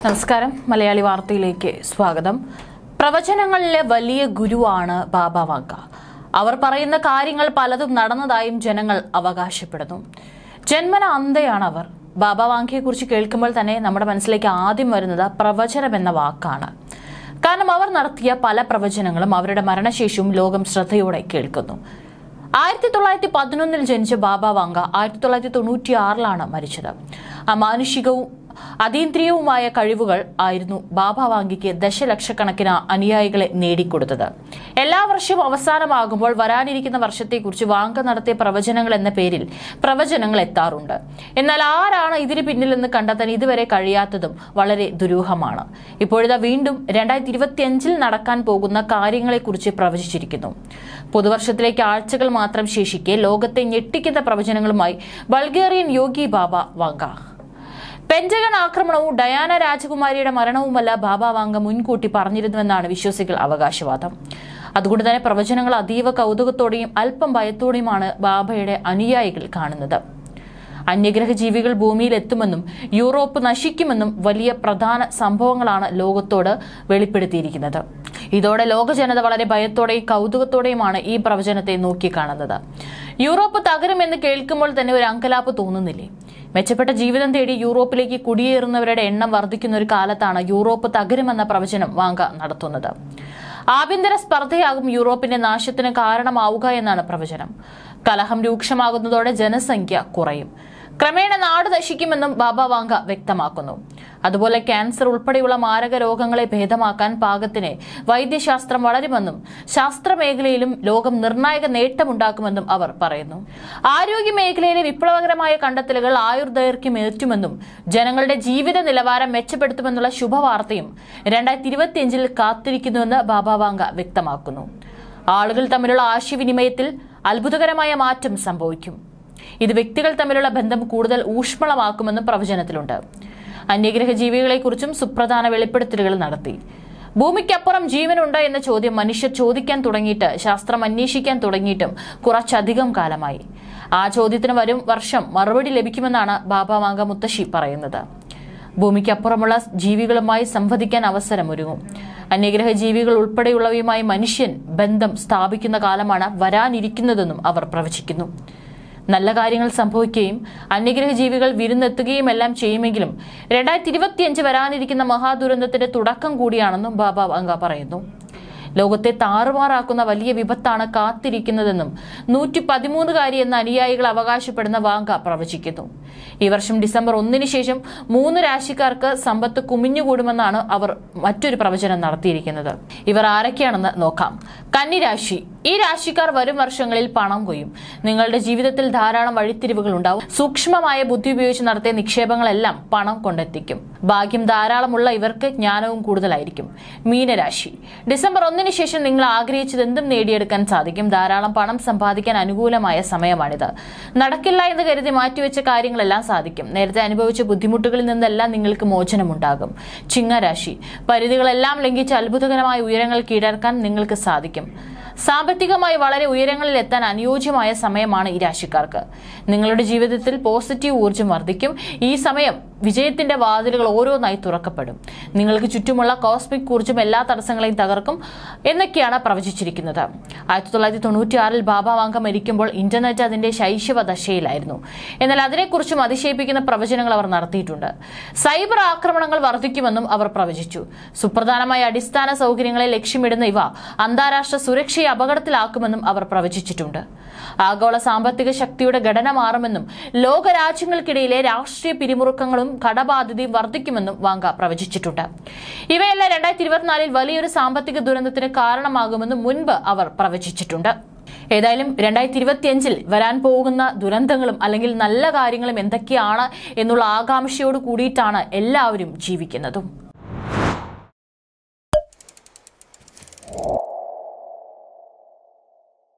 നമസ്കാരം മലയാളി വാർത്തയിലേക്ക് സ്വാഗതം പ്രവചനങ്ങളിലെ വലിയ ഗുരുവാണ് ബാബ വാങ്ക അവർ പറയുന്ന കാര്യങ്ങൾ പലതും നടന്നതായും ജനങ്ങൾ അവകാശപ്പെടുന്നു ജന്മന അന്ധയാണ് അവർ ബാബ വാങ്കയെക്കുറിച്ച് കേൾക്കുമ്പോൾ തന്നെ നമ്മുടെ മനസ്സിലേക്ക് ആദ്യം വരുന്നത് പ്രവചനം എന്ന വാക്കാണ് കാരണം അവർ നടത്തിയ പല പ്രവചനങ്ങളും അവരുടെ മരണശേഷവും ലോകം ശ്രദ്ധയോടെ കേൾക്കുന്നു ആയിരത്തി തൊള്ളായിരത്തി പതിനൊന്നിൽ ജനിച്ച ബാബ വാങ്ക ആയിരത്തി തൊള്ളായിരത്തി തൊണ്ണൂറ്റി ആറിലാണ് മരിച്ചത് അമാനുഷികവും അതീന്ദ്രിയവുമായ കഴിവുകൾ ആയിരുന്നു ബാബ വാങ്കിക്ക് ദശലക്ഷക്കണക്കിന് അനുയായികളെ നേടിക്കൊടുത്തത് എല്ലാ വർഷവും അവസാനമാകുമ്പോൾ വരാനിരിക്കുന്ന വർഷത്തെക്കുറിച്ച് വാങ്ക നടത്തിയ പ്രവചനങ്ങൾ എന്ന പേരിൽ പ്രവചനങ്ങൾ എത്താറുണ്ട് എന്നാൽ ആരാണ് ഇതിന് പിന്നിലെന്ന് കണ്ടെത്താൻ ഇതുവരെ കഴിയാത്തതും വളരെ ദുരൂഹമാണ് ഇപ്പോഴിതാ വീണ്ടും രണ്ടായിരത്തി ഇരുപത്തിയഞ്ചിൽ നടക്കാൻ പോകുന്ന കാര്യങ്ങളെക്കുറിച്ച് പ്രവചിച്ചിരിക്കുന്നു പുതുവർഷത്തിലേക്ക് ആഴ്ചകൾ മാത്രം ശേഷിക്കെ ലോകത്തെ ഞെട്ടിക്കുന്ന പ്രവചനങ്ങളുമായി ബൾഗേറിയൻ യോഗി ബാബ വാങ്ക പെന്റഗൺ ആക്രമണവും ഡയാന രാജകുമാരിയുടെ മരണവുമല്ല ബാബ വാങ്ക മുൻകൂട്ടി പറഞ്ഞിരുന്നുവെന്നാണ് വിശ്വാസികൾ അവകാശവാദം അതുകൊണ്ട് തന്നെ പ്രവചനങ്ങൾ അതീവ കൗതുകത്തോടെയും അല്പം ഭയത്തോടെയുമാണ് ബാബയുടെ അനുയായികൾ കാണുന്നത് അന്യഗ്രഹ ജീവികൾ ഭൂമിയിൽ എത്തുമെന്നും യൂറോപ്പ് നശിക്കുമെന്നും വലിയ പ്രധാന സംഭവങ്ങളാണ് ലോകത്തോട് വെളിപ്പെടുത്തിയിരിക്കുന്നത് ഇതോടെ ലോക ജനത വളരെ ഭയത്തോടെയും കൗതുകത്തോടെയുമാണ് ഈ പ്രവചനത്തെ നോക്കിക്കാണുന്നത് യൂറോപ്പ് തകരുമെന്ന് കേൾക്കുമ്പോൾ തന്നെ ഒരു അങ്കലാപ്പ് തോന്നുന്നില്ലേ മെച്ചപ്പെട്ട ജീവിതം തേടി യൂറോപ്പിലേക്ക് കുടിയേറുന്നവരുടെ എണ്ണം വർദ്ധിക്കുന്ന ഒരു കാലത്താണ് യൂറോപ്പ് തകരുമെന്ന പ്രവചനം വാങ്ക നടത്തുന്നത് ആഭ്യന്തര സ്പർദ്ധയാകും യൂറോപ്പിന്റെ നാശത്തിന് കാരണമാവുക എന്നാണ് പ്രവചനം കലഹം രൂക്ഷമാകുന്നതോടെ ജനസംഖ്യ കുറയും ക്രമേണ നാട് നശിക്കുമെന്നും ബാബ വാങ്ക വ്യക്തമാക്കുന്നു അതുപോലെ ക്യാൻസർ ഉൾപ്പെടെയുള്ള മാരക രോഗങ്ങളെ ഭേദമാക്കാൻ പാകത്തിന് വൈദ്യശാസ്ത്രം വളരുമെന്നും ശാസ്ത്ര മേഖലയിലും ലോകം നിർണായക നേട്ടമുണ്ടാക്കുമെന്നും അവർ പറയുന്നു ആരോഗ്യ മേഖലയിലെ വിപ്ലവകരമായ കണ്ടെത്തലുകൾ ആയുർദൈർഘ്യം ഏറ്റുമെന്നും ജനങ്ങളുടെ ജീവിത നിലവാരം മെച്ചപ്പെടുത്തുമെന്നുള്ള ശുഭവാർത്തയും രണ്ടായിരത്തി ഇരുപത്തിയഞ്ചിൽ കാത്തിരിക്കുന്നുവെന്ന് ബാബ വാങ്ക വ്യക്തമാക്കുന്നു ആളുകൾ തമ്മിലുള്ള ആശയവിനിമയത്തിൽ അത്ഭുതകരമായ മാറ്റം സംഭവിക്കും ഇത് വ്യക്തികൾ തമ്മിലുള്ള ബന്ധം കൂടുതൽ ഊഷ്മളമാക്കുമെന്നും പ്രവചനത്തിലുണ്ട് അന്യഗ്രഹ ജീവികളെക്കുറിച്ചും സുപ്രധാന വെളിപ്പെടുത്തലുകൾ നടത്തി ഭൂമിക്കപ്പുറം ജീവനുണ്ട് എന്ന ചോദ്യം മനുഷ്യർ ചോദിക്കാൻ തുടങ്ങിയിട്ട് ശാസ്ത്രം അന്വേഷിക്കാൻ തുടങ്ങിയിട്ടും കുറച്ചധികം കാലമായി ആ ചോദ്യത്തിന് വരും വർഷം മറുപടി ലഭിക്കുമെന്നാണ് ബാബ മാങ്ക മുത്തശ്ശി പറയുന്നത് ഭൂമിക്കപ്പുറമുള്ള ജീവികളുമായി സംവദിക്കാൻ അവസരമൊരുങ്ങും അന്യഗ്രഹ ജീവികൾ ഉൾപ്പെടെയുള്ളവയുമായി മനുഷ്യൻ ബന്ധം സ്ഥാപിക്കുന്ന കാലമാണ് വരാനിരിക്കുന്നതെന്നും അവർ പ്രവചിക്കുന്നു നല്ല കാര്യങ്ങൾ സംഭവിക്കുകയും അന്യഗ്രഹ ജീവികൾ വിരുന്നെത്തുകയും എല്ലാം ചെയ്യുമെങ്കിലും രണ്ടായിരത്തി ഇരുപത്തിയഞ്ച് വരാനിരിക്കുന്ന മഹാദുരന്തത്തിന്റെ തുടക്കം കൂടിയാണെന്നും ബാബ വാങ്ക പറയുന്നു ലോകത്തെ താറുമാറാക്കുന്ന വലിയ വിപത്താണ് കാത്തിരിക്കുന്നതെന്നും നൂറ്റി പതിമൂന്നുകാരി എന്ന അനുയായികൾ അവകാശപ്പെടുന്ന വാങ്ക പ്രവചിക്കുന്നു ഈ വർഷം ഡിസംബർ ഒന്നിന് ശേഷം മൂന്ന് രാശിക്കാർക്ക് സമ്പത്ത് കുമിഞ്ഞുകൂടുമെന്നാണ് അവർ മറ്റൊരു പ്രവചനം നടത്തിയിരിക്കുന്നത് ഇവർ ആരൊക്കെയാണെന്ന് നോക്കാം കന്നിരാശി ഈ രാശിക്കാർ വരും വർഷങ്ങളിൽ പണം കൊയ്യും നിങ്ങളുടെ ജീവിതത്തിൽ ധാരാളം വഴിത്തിരിവുകൾ ഉണ്ടാവും സൂക്ഷ്മമായ ബുദ്ധി ഉപയോഗിച്ച് നടത്തിയ നിക്ഷേപങ്ങളെല്ലാം പണം കൊണ്ടെത്തിക്കും ഭാഗ്യം ധാരാളമുള്ള ഇവർക്ക് ജ്ഞാനവും കൂടുതലായിരിക്കും മീനരാശി ഡിസംബർ ഒന്നിന് ശേഷം നിങ്ങൾ ആഗ്രഹിച്ചത് എന്തും നേടിയെടുക്കാൻ സാധിക്കും ധാരാളം പണം സമ്പാദിക്കാൻ അനുകൂലമായ സമയമാണിത് നടക്കില്ല എന്ന് കരുതി മാറ്റിവെച്ച കാര്യങ്ങളെല്ലാം സാധിക്കും നേരത്തെ അനുഭവിച്ച ബുദ്ധിമുട്ടുകളിൽ നിന്നെല്ലാം നിങ്ങൾക്ക് മോചനമുണ്ടാകും ചിങ്ങരാശി പരിധികളെല്ലാം ലംഘിച്ച് അത്ഭുതകരമായ ഉയരങ്ങൾ കീഴടക്കാൻ നിങ്ങൾക്ക് സാധിക്കും സാമ്പത്തികമായി വളരെ ഉയരങ്ങളിൽ എത്താൻ അനുയോജ്യമായ സമയമാണ് ഈ രാശിക്കാർക്ക് നിങ്ങളുടെ ജീവിതത്തിൽ പോസിറ്റീവ് ഊർജ്ജം വർദ്ധിക്കും ഈ സമയം വിജയത്തിന്റെ വാതിലുകൾ ഓരോന്നായി തുറക്കപ്പെടും നിങ്ങൾക്ക് ചുറ്റുമുള്ള കോസ്മിക് ഊർജ്ജം എല്ലാ തടസ്സങ്ങളെയും തകർക്കും എന്നൊക്കെയാണ് പ്രവചിച്ചിരിക്കുന്നത് ആയിരത്തി തൊള്ളായിരത്തി തൊണ്ണൂറ്റി ആറിൽ ബാബ വാങ്ക മരിക്കുമ്പോൾ ഇന്റർനെറ്റ് അതിന്റെ ശൈശവ ദശയിലായിരുന്നു എന്നാൽ അതിനെക്കുറിച്ചും അതിശയിപ്പിക്കുന്ന പ്രവചനങ്ങൾ അവർ നടത്തിയിട്ടുണ്ട് സൈബർ ആക്രമണങ്ങൾ വർദ്ധിക്കുമെന്നും അവർ പ്രവചിച്ചു സുപ്രധാനമായ അടിസ്ഥാന സൗകര്യങ്ങളെ ലക്ഷ്യമിടുന്ന ഇവ അന്താരാഷ്ട്ര സുരക്ഷയെ അപകടത്തിലാക്കുമെന്നും അവർ പ്രവചിച്ചിട്ടുണ്ട് ആഗോള സാമ്പത്തിക ശക്തിയുടെ ഘടന മാറുമെന്നും ലോകരാജ്യങ്ങൾക്കിടയിലെ രാഷ്ട്രീയ പിരിമുറുക്കങ്ങളും കടബാധ്യതയും വർദ്ധിക്കുമെന്നും വാങ്ക പ്രവചിച്ചിട്ടുണ്ട് ഇവയെല്ലാം രണ്ടായിരത്തി ഇരുപത്തിനാലിൽ വലിയൊരു സാമ്പത്തിക ദുരന്തത്തിന് കാരണമാകുമെന്നും മുൻപ് അവർ പ്രവചിച്ചിട്ടുണ്ട് ഏതായാലും രണ്ടായിരത്തി ഇരുപത്തിയഞ്ചിൽ വരാൻ പോകുന്ന ദുരന്തങ്ങളും അല്ലെങ്കിൽ നല്ല കാര്യങ്ങളും എന്തൊക്കെയാണ് എന്നുള്ള ആകാംക്ഷയോട് കൂടിയിട്ടാണ് എല്ലാവരും ജീവിക്കുന്നതും